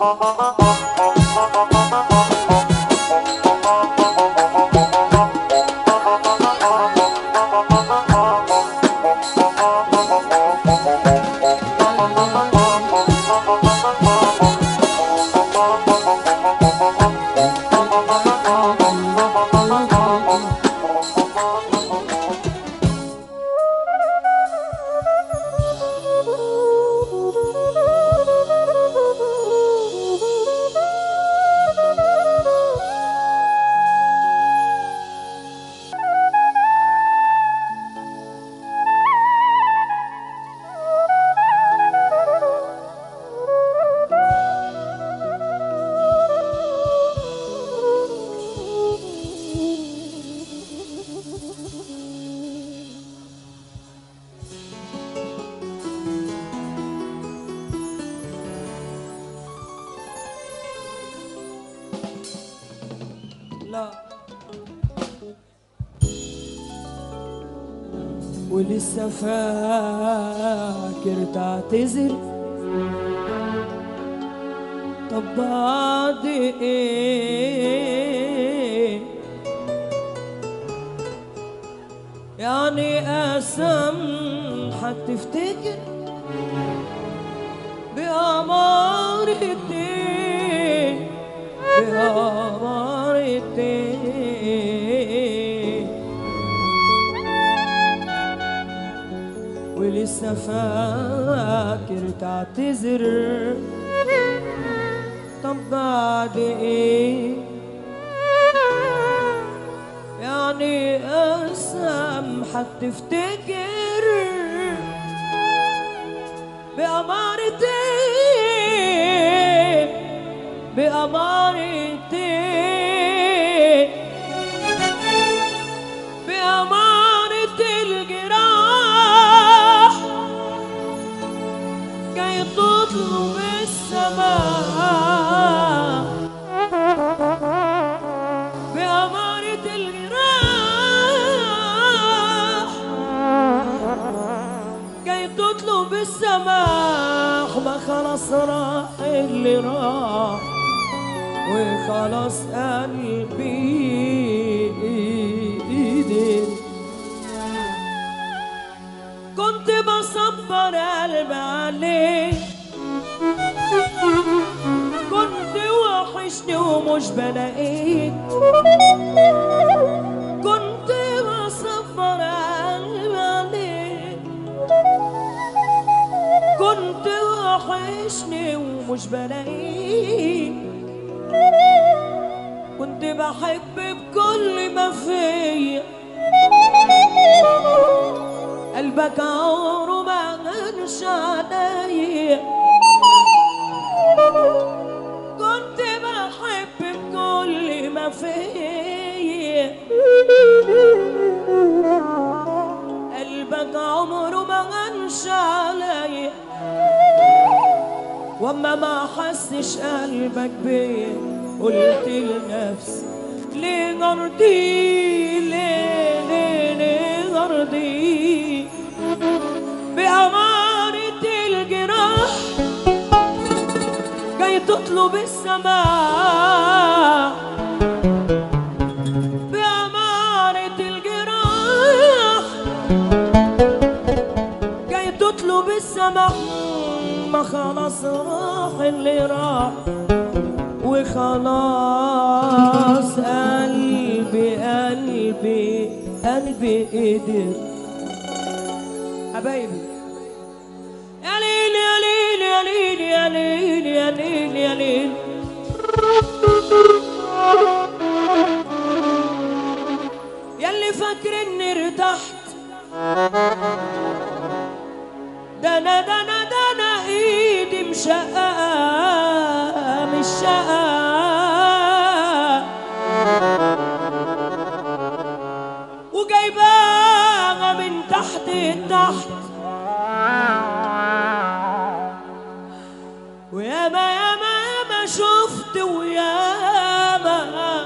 لا ولسه فاكر تعتذر طب بعد ايه يعني قسم هتفتكر بأمارة ايه بأمارة ايه ولسه فاكر تعتذر طب بعد ايه يعني قسم هتفتكر بأمارة ايه بأمارة ايه بأمارة الجراح جاي تطلب السماء بأمارة الجراح جاي تطلب السماح ما خلاص راح اللي راح وخلاص قلبي ايدي كنت بصبر قلبي عليك كنت وحشني ومش بلاقيك كنت بصبر قلبي عليك كنت وحشني ومش بلاقيك كنت بحب بكل ما فيا قلبك عمره ما غنش عليا كنت بحب بكل ما فيا قلبك عمره ما غنش عليا واما ما حسش قلبك بيا قلت لنفسي ليه غرضي ليه ليه ليه غرضي بأمارة الجراح جاي تطلب السماء بأمارة الجراح جاي تطلب السماء ما خلاص راح اللي راح وخلاص قلبي قلبي قلبي قدر حبايبي يا ليل يا ليل يا ليل يا ليل يا ليل يا ليل ياللي فاكر اني ارتحت ده انا ده انا ده انا ايدي مشققه مش شقه وجايباها من تحت تحت وياما ياما ياما شفت وياما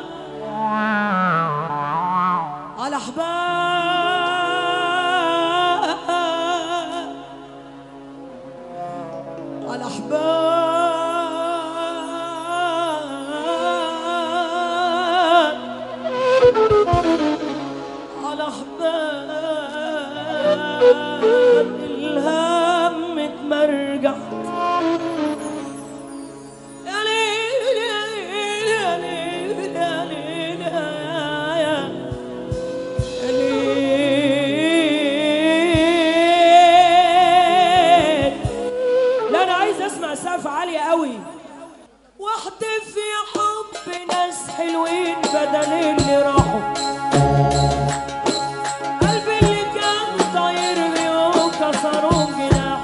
على احباب على احباب واحدة في حب ناس حلوين بدل اللي راحوا قلبي اللي كان طاير بيهم كسروا جناحه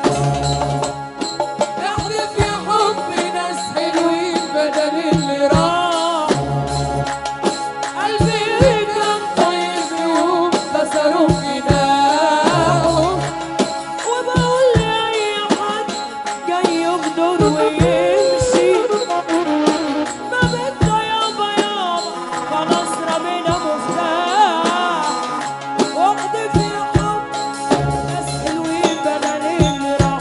احلف يا حب ناس حلوين بدل اللي راح راح قلبي اللي كان طاير فيهم كسروا جناحهم وبقول لأي حد جاي يغدر ويمشي ما بده يابا يابا خلاص رمينا مفتاح واخد في حب ناس حلوين بدل اللي راح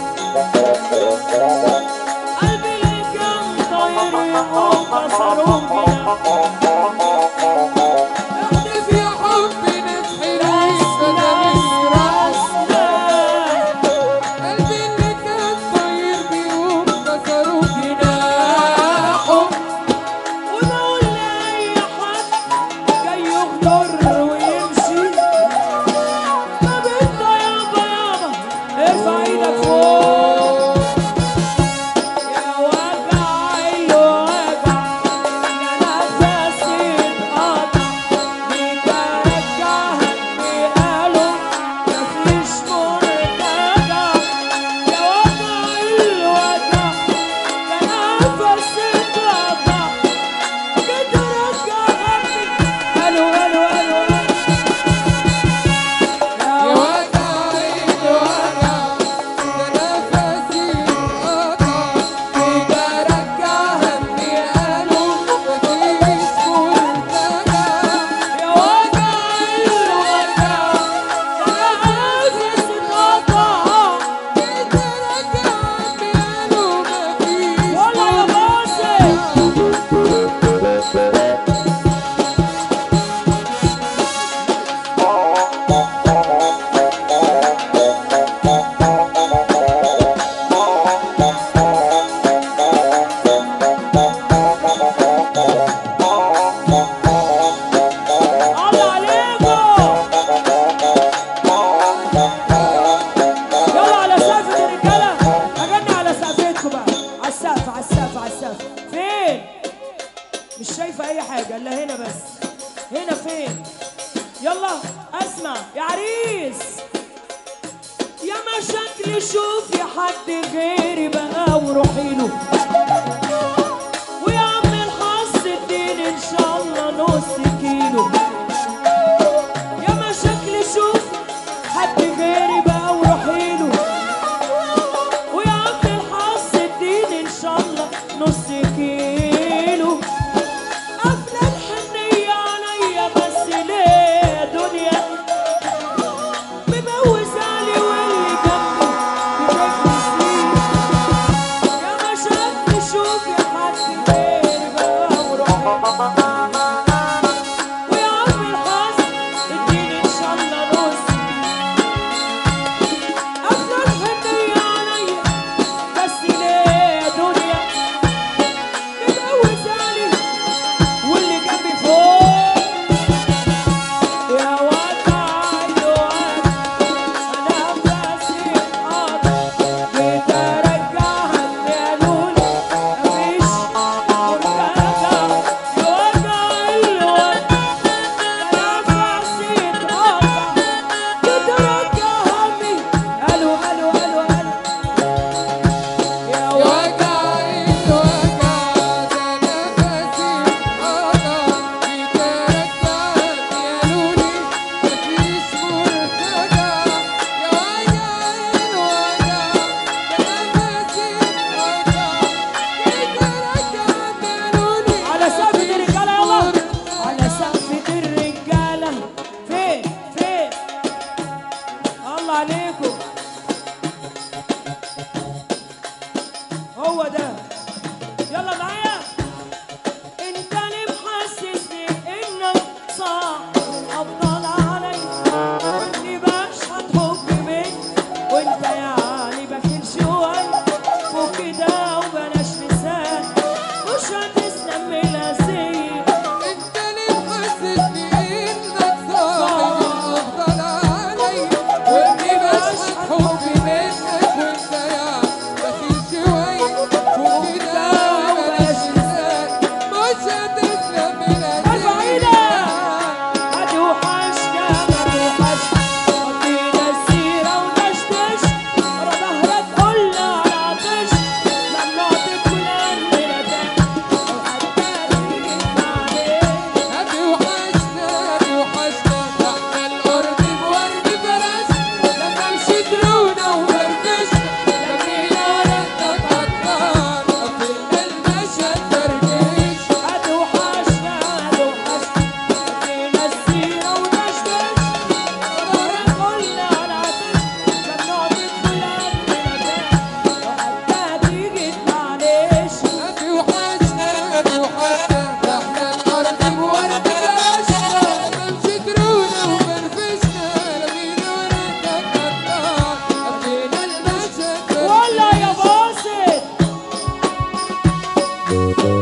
قلبي اللي كان طاير يقوم كسروا جناح احلف يا حب ناس حلوين بدل اللي راح قلبي اللي كان طاير بيهم كسروا جناحهم ونقول لأي حد جاي يغدر ويمشي ما بده يابا يابا ارفع ايدك فوق يا وجع الوجع يا نفسي اتقطع بيك ارجعها بقاله مفيش مرتجع يا وجع الوجع يا نفسي اتقطع كده رجعني الو الو الو يا وجع الوجع ده نفسي انقطع كده رجعها اللي قالوا مفيش مرتجع يا وجع الوجع يا نفس اتقطع كده رجعها اللي قالوا مفيش ولا يا باسل الله عليكم يلا على سقفة الرجالة هغني على سقفتكم بقى على السقف على السقف على السقف فين؟ مش شايفة أي حاجة إلا هنا بس هنا فين؟ يلا أسمع يا عريس يا مشاكل شوفي حد غيري بقى وروحي له ويا عم الحظ اديني إن شاء الله نص كيلو يا مشاكل شوف حد غيري بقى وروحي له ويا عم الحظ اديني ان شاء الله نص كيلو قافله الحنيه عليا بس ليه يا دنيا مبوسالي واللي جنبي بتفلسني يا مشاكل شوفي حد غيري بقى وروحي ويا عم الحظ اديني ان شاء الله نص افضل حنية عليا بس ليه يا دنيا متجوزاني واللي جنبي فوق يا وجع الوجع انا نفسي اتقطع جيت ارجعها اللي قالولي مفيش مرتجع يا وجع الوجع انا نفسي اتقطع جيت ارجعها همي الو الو الو الو يا يا وجع وجع الوجع ده نفسي انقطع كده رجعها قالوا لي مفيش مرتجع يا وجع الوجع ده نفسي انقطع كده رجعها قالوا لي على سقفة الرجالة يلا على سقفة الرجالة فين فين الله عليكم هو ده يلا معايا انت اللي محسسني انك صح افضل علي واني بشحت حب منك وانت يعني بخيل شوية فوق كده وبلاش لسان مش هتسلم من الاسير انت اللي محسسني انك صاحب افضل علي واني بشحت حبي منك وانت يا بخيل شوي وكده يا